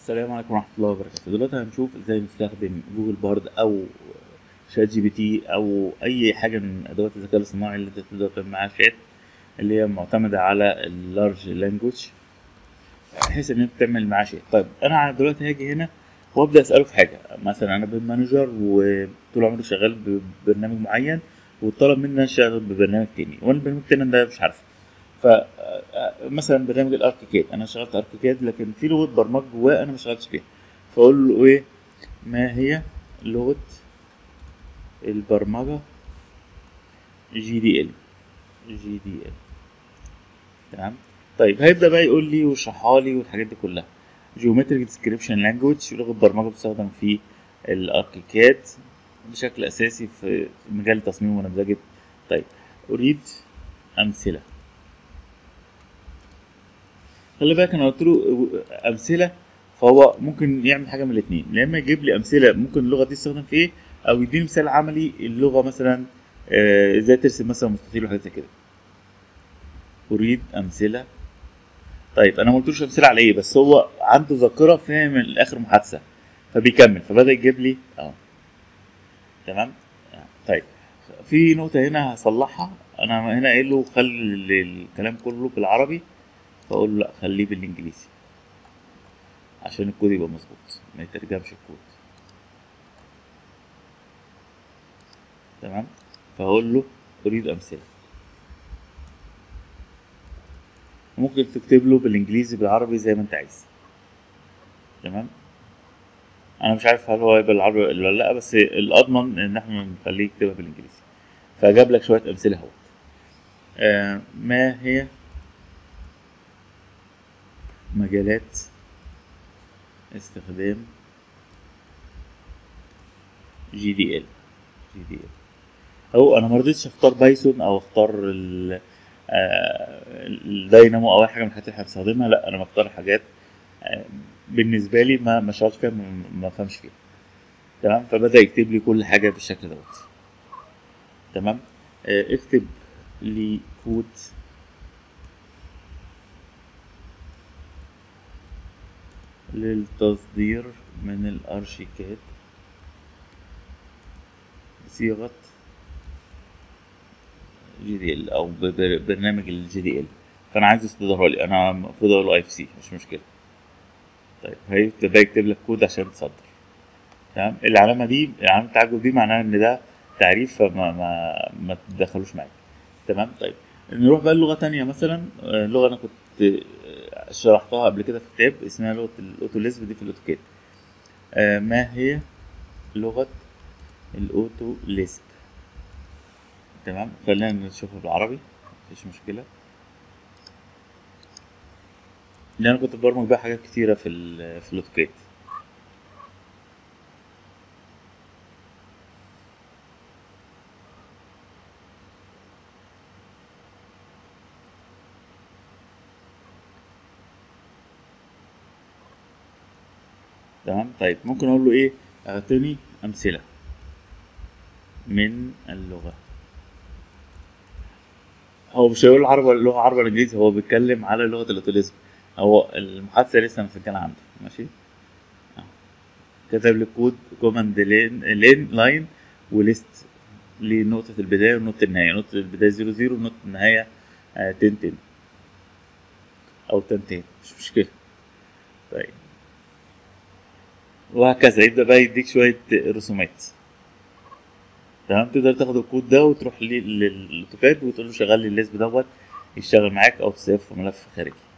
السلام عليكم ورحمة الله وبركاته دلوقتي هنشوف ازاي نستخدم جوجل بارد او شات جي بي تي او اي حاجة من ادوات الذكاء الاصطناعي اللي انت تقدر تعمل معاها شات اللي هي معتمدة على اللارج لانجوج بحيث ان انت تعمل معاه شات طيب انا دلوقتي هاجي هنا وابدا اساله في حاجه مثلا انا بيم مانجر وطول عمري شغال ببرنامج معين وطلب مني ان أنا اشتغل ببرنامج تاني وانا البرنامج التاني ده مش عارفه ف مثلا برنامج الاركيكاد انا اشتغلت اركيكاد لكن في لغه برمجه جواه انا ما اشتغلتش بيها فاقول له ايه ما هي لغه البرمجه جي دي ال جي دي ال تمام طيب هيبدا بقى يقول لي ويشرحها لي والحاجات دي كلها جيومتريك ديسكريبشن لانجوج لغه برمجه بتستخدم في الاركيكاد بشكل اساسي في مجال تصميم ونمذجه طيب اريد امثله خلي بالك انا قلت له امثله فهو ممكن يعمل حاجه من الاثنين يا اما يجيب لي امثله ممكن اللغه دي تستخدم في ايه او يديني مثال عملي اللغه مثلا آه، ازاي ترسم مثلا مستطيل وحاجات زي كده اريد امثله طيب انا ما قلتلوش امثله على ايه بس هو عنده ذاكره فاهم اخر محادثه فبيكمل فبدا يجيب لي اه تمام طيب في نقطه هنا هصلحها انا هنا قايل له خلي الكلام كله بالعربي فاقول له لا خليه بالانجليزي عشان الكود يبقى مظبوط ما يترجمش الكود تمام فهقول له اريد امثله ممكن تكتب له بالانجليزي بالعربي زي ما انت عايز تمام انا مش عارف هل هو هيبقى بالعربي ولا لا بس الاضمن ان احنا نخليه يكتبها بالانجليزي فجاب لك شويه امثله اهوت آه ما هي مجالات استخدام جي دي ال جي دي ال او انا ما رضيتش اختار بايثون او اختار ال الداينامو او اي حاجه من الحاجات اللي احنا بنستخدمها لا انا بختار حاجات بالنسبه لي ما ما شغلتش فيها ما فهمش فيها تمام فبدا يكتب لي كل حاجه بالشكل دوت تمام اكتب لي كود للتصدير من الارشيكاد بصيغة جي دي ال او برنامج الجي دي ال فانا عايز يصدرها لي انا المفروض اقول له اي اف سي مش مشكله طيب هيبدا يكتب لك كود عشان تصدر تمام العلامه دي علامه التعجب دي معناها ان ده تعريف فما ما ما تدخلوش معاك تمام طيب نروح بقى لغه تانية مثلا لغه انا كنت شرحتها قبل كده في كتاب اسمها لغه الاوتوليزم دي في الاوتوكاد آه ما هي لغه الاوتو ليسب تمام خلينا نشوفها بالعربي مفيش مشكله لان انا كنت برمج بقى حاجات كتيره في ال في الاوتوكاد تمام طيب ممكن اقول له ايه اعطني امثله من اللغه هو مش هيقول عربي ولا لغه عربي ولا انجليزي هو بيتكلم على لغه الاوتوليزم هو المحادثه لسه مسجله عنده ماشي كتب لي كود كوماند لين لين لاين وليست لنقطة البداية ونقطة النهاية نقطة البداية زيرو زيرو ونقطة النهاية آه تن تن أو تن تن مش مشكلة طيب وهكذا يبدا بقى يديك شويه رسومات تمام تقدر تاخد الكود ده وتروح للاوتوكاد وتقول له شغل لي الليسب دوت يشتغل معاك او تسيبه في ملف خارجي